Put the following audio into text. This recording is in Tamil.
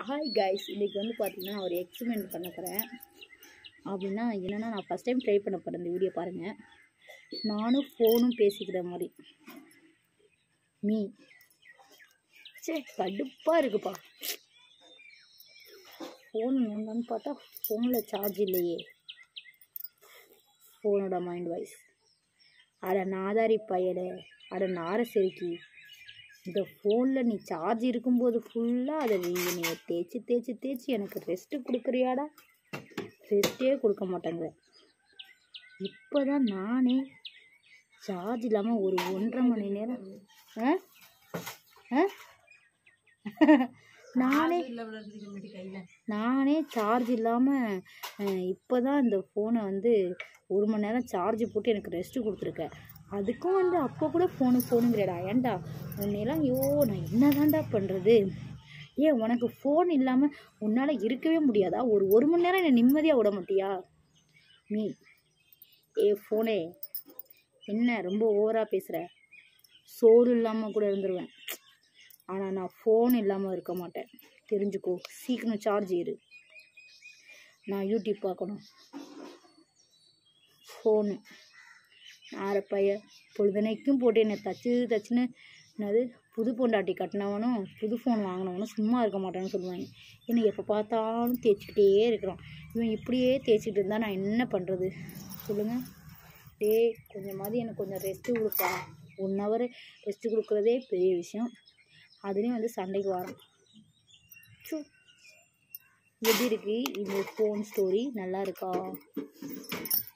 ஹாய் கைஸ் இன்றைக்கி வந்து பார்த்தீங்கன்னா நான் ஒரு எக்ஸ்பெரிமெண்ட் பண்ண போகிறேன் அப்படின்னா என்னென்னா நான் ஃபஸ்ட் டைம் ட்ரை பண்ண போகிறேன் இந்த வீடியோ பாருங்கள் நானும் ஃபோனும் பேசிக்கிற மாதிரி மீ சே கடுப்பாக இருக்குப்பா ஃபோன் என்னன்னு பார்த்தா ஃபோனில் சார்ஜ் இல்லையே ஃபோனோட மைண்ட் வாய்ஸ் அட நாதாரி பயலே அட நார செருக்கி இந்த ஃபோனில் நீ சார்ஜ் இருக்கும்போது ஃபுல்லாக அதை நீ என்னைய தேய்ச்சி தேய்ச்சி தேய்ச்சி எனக்கு ரெஸ்ட்டு கொடுக்குறியாடா ரெஸ்ட்டே கொடுக்க மாட்டேங்கிற இப்போ தான் நானே சார்ஜ் இல்லாமல் ஒரு ஒன்றரை மணி நேரம் ஆ ஆ நானே நானே சார்ஜ் இல்லாமல் இப்போ தான் இந்த ஃபோனை வந்து ஒரு மணி நேரம் சார்ஜ் போட்டு எனக்கு ரெஸ்ட்டு கொடுத்துருக்கேன் அதுக்கும் வந்து அப்போ கூட ஃபோனு ஃபோனுங்கிறடா ஏன்டா உன்னையெல்லாம் ஐயோ நான் என்ன தான்டா பண்ணுறது ஏன் உனக்கு ஃபோன் இல்லாமல் உன்னால் இருக்கவே முடியாதா ஒரு ஒரு மணி நேரம் என்னை நிம்மதியாக விட மாட்டியா நீ ஏ ஃபோனே என்ன ரொம்ப ஓவராக பேசுகிற சோறு இல்லாமல் கூட இருந்துருவேன் ஆனால் நான் ஃபோன் இல்லாமல் இருக்க மாட்டேன் தெரிஞ்சுக்கோ சீக்கிரம் சார்ஜ் ஏறு நான் யூடியூப் பார்க்கணும் ஃபோனு ஆற பைய பொழுதுனைக்கும் போட்டு என்னை தச்சு தச்சுன்னு என்னது புது பொண்டாட்டி கட்டினவனும் புது ஃபோன் வாங்கினவனும் சும்மா இருக்க மாட்டான்னு சொல்லுவாங்க என்னை எப்போ பார்த்தாலும் தேய்ச்சிக்கிட்டே இருக்கிறான் இவன் இப்படியே தேய்ச்சிட்டு இருந்தால் நான் என்ன பண்ணுறது சொல்லுங்கள் டேய் கொஞ்சமாவது எனக்கு கொஞ்சம் ரெஸ்ட்டு கொடுப்பா ஒன் ஹவர் ரெஸ்ட்டு கொடுக்குறதே பெரிய விஷயம் அதுலேயும் வந்து சண்டைக்கு வரோம் சு எப்படி இருக்கு இந்த ஃபோன் ஸ்டோரி நல்லா இருக்கா